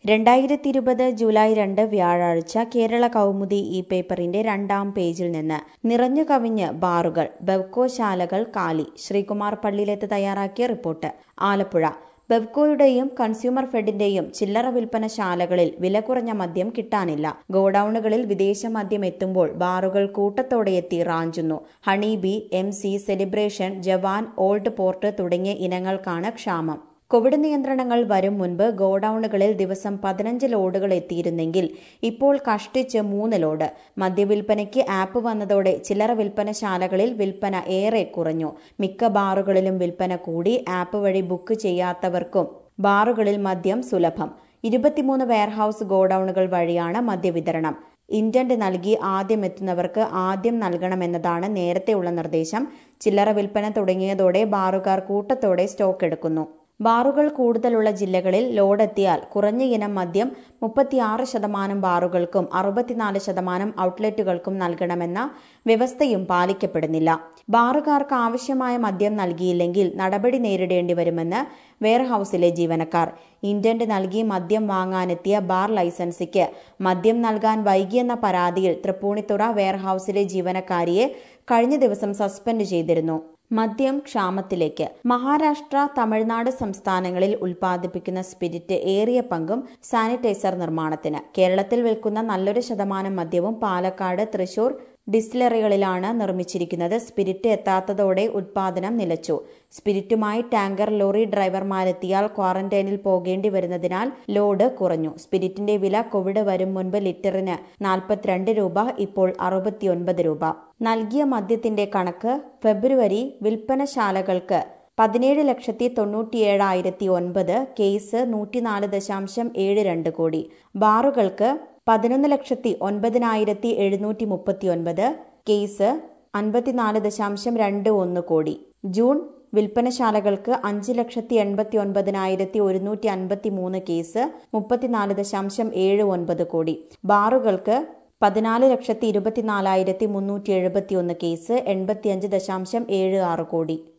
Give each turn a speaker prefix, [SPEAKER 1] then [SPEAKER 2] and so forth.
[SPEAKER 1] രണ്ടായിരത്തി ഇരുപത് ജൂലൈ രണ്ട് വ്യാഴാഴ്ച കേരള കൗമുദി ഈ പേപ്പറിന്റെ രണ്ടാം പേജിൽ നിന്ന് നിറഞ്ഞു കവിഞ്ഞ് ബാറുകൾ ബെവ്കോ ശാലകൾ കാലി ശ്രീകുമാർ പള്ളിയിലെത്ത് തയ്യാറാക്കിയ റിപ്പോർട്ട് ആലപ്പുഴ ബെവ്കോയുടെയും കൺസ്യൂമർ ഫെഡിന്റെയും ചില്ലറ വിൽപ്പന ശാലകളിൽ വില കുറഞ്ഞ മദ്യം കിട്ടാനില്ല ഗോഡൌണുകളിൽ വിദേശ മദ്യം എത്തുമ്പോൾ ബാറുകൾ കൂട്ടത്തോടെ എത്തി റാഞ്ചുന്നു honey bee M C celebration Jawan old port തുടങ്ങിയ ഇനങ്ങൾക്കാണ് ക്ഷാമം കോവിഡ് നിയന്ത്രണങ്ങൾ വരും മുൻപ് ഗോഡൌണുകളിൽ ദിവസം പതിനഞ്ച് ലോഡുകൾ എത്തിയിരുന്നെങ്കിൽ ഇപ്പോൾ കഷ്ടിച്ച് മൂന്ന് ലോഡ് മദ്യവിൽപ്പനയ്ക്ക് ആപ്പ് വന്നതോടെ ചില്ലറ വിൽപ്പനശാലകളിൽ വിൽപ്പന ഏറെ കുറഞ്ഞു മിക്ക ബാറുകളിലും വിൽപ്പന കൂടി ആപ്പ് വഴി ബുക്ക് ചെയ്യാത്തവർക്കും ബാറുകളിൽ മദ്യം സുലഭം ഇരുപത്തിമൂന്ന് വെയർഹൌസ് ഗോഡൌണുകൾ വഴിയാണ് മദ്യവിതരണം ഇന്റന്റ് നൽകി ആദ്യം എത്തുന്നവർക്ക് ആദ്യം നൽകണമെന്നതാണ് നേരത്തെയുള്ള നിർദ്ദേശം ചില്ലറ വിൽപ്പന തുടങ്ങിയതോടെ ബാറുകാർ കൂട്ടത്തോടെ സ്റ്റോക്ക് എടുക്കുന്നു ബാറുകൾ കൂടുതലുള്ള ജില്ലകളിൽ ലോഡെത്തിയാൽ കുറഞ്ഞ ഇനം മദ്യം മുപ്പത്തിയാറ് ശതമാനം ബാറുകൾക്കും അറുപത്തിനാല് ശതമാനം ഔട്ട്ലെറ്റുകൾക്കും നൽകണമെന്ന വ്യവസ്ഥയും പാലിക്കപ്പെടുന്നില്ല ബാറുകാർക്ക് ആവശ്യമായ മദ്യം നൽകിയില്ലെങ്കിൽ നടപടി നേരിടേണ്ടി വരുമെന്ന് വെയർഹൌസിലെ ജീവനക്കാർ ഇന്റന്റ് നൽകി മദ്യം വാങ്ങാനെത്തിയ ബാർ ലൈസൻസിക്ക് മദ്യം നൽകാൻ വൈകിയെന്ന പരാതിയിൽ തൃപ്പൂണിത്തുറ വെയർഹൌസിലെ ജീവനക്കാരിയെ കഴിഞ്ഞ ദിവസം സസ്പെൻഡ് ചെയ്തിരുന്നു മദ്യം ക്ഷാമത്തിലേക്ക് മഹാരാഷ്ട്ര തമിഴ്നാട് സംസ്ഥാനങ്ങളിൽ ഉൽപ്പാദിപ്പിക്കുന്ന സ്പിരിറ്റ് ഏറിയ പങ്കും സാനിറ്റൈസർ നിർമ്മാണത്തിന് കേരളത്തിൽ വിൽക്കുന്ന നല്ലൊരു ശതമാനം മദ്യവും പാലക്കാട് തൃശൂർ ഡിസ്റ്റിലറികളിലാണ് നിർമ്മിച്ചിരിക്കുന്നത് സ്പിരിറ്റ് എത്താത്തതോടെ ഉൽപാദനം നിലച്ചു സ്പിരിറ്റുമായി ടാങ്കർ ലോറി ഡ്രൈവർമാരെത്തിയാൽ ക്വാറന്റൈനിൽ പോകേണ്ടി വരുന്നതിനാൽ ലോഡ് കുറഞ്ഞു സ്പിരിറ്റിന്റെ വില കോവിഡ് വരും മുൻപ് ലിറ്ററിന് നാൽപ്പത്തിരണ്ട് രൂപ ഇപ്പോൾ അറുപത്തിയൊൻപത് രൂപ നൽകിയ മദ്യത്തിന്റെ കണക്ക് ഫെബ്രുവരി വിൽപ്പനശാലകൾക്ക് പതിനേഴ് ലക്ഷത്തി തൊണ്ണൂറ്റിയേഴായിരത്തി ഒൻപത് കേസ് നൂറ്റിനാല് ദശാംശം ഏഴ് രണ്ട് കോടി ബാറുകൾക്ക് പതിനൊന്ന് ലക്ഷത്തി ഒൻപതിനായിരത്തി എഴുന്നൂറ്റി മുപ്പത്തി ഒൻപത് കേസ് അൻപത്തിനാല് ദശാംശം രണ്ട് ഒന്ന് കോടി ജൂൺ വിൽപ്പനശാലകൾക്ക് അഞ്ച് ലക്ഷത്തി എൺപത്തി ഒൻപതിനായിരത്തി ഒരുന്നൂറ്റി അൻപത്തി മൂന്ന് കേസ് മുപ്പത്തിനാല് ദശാംശം ഏഴ് ഒൻപത് കോടി ബാറുകൾക്ക് പതിനാല് ലക്ഷത്തി ഇരുപത്തിനാലായിരത്തി മുന്നൂറ്റി എഴുപത്തി ഒന്ന് കേസ് എൺപത്തിയഞ്ച് ദശാംശം ഏഴ് ആറ് കോടി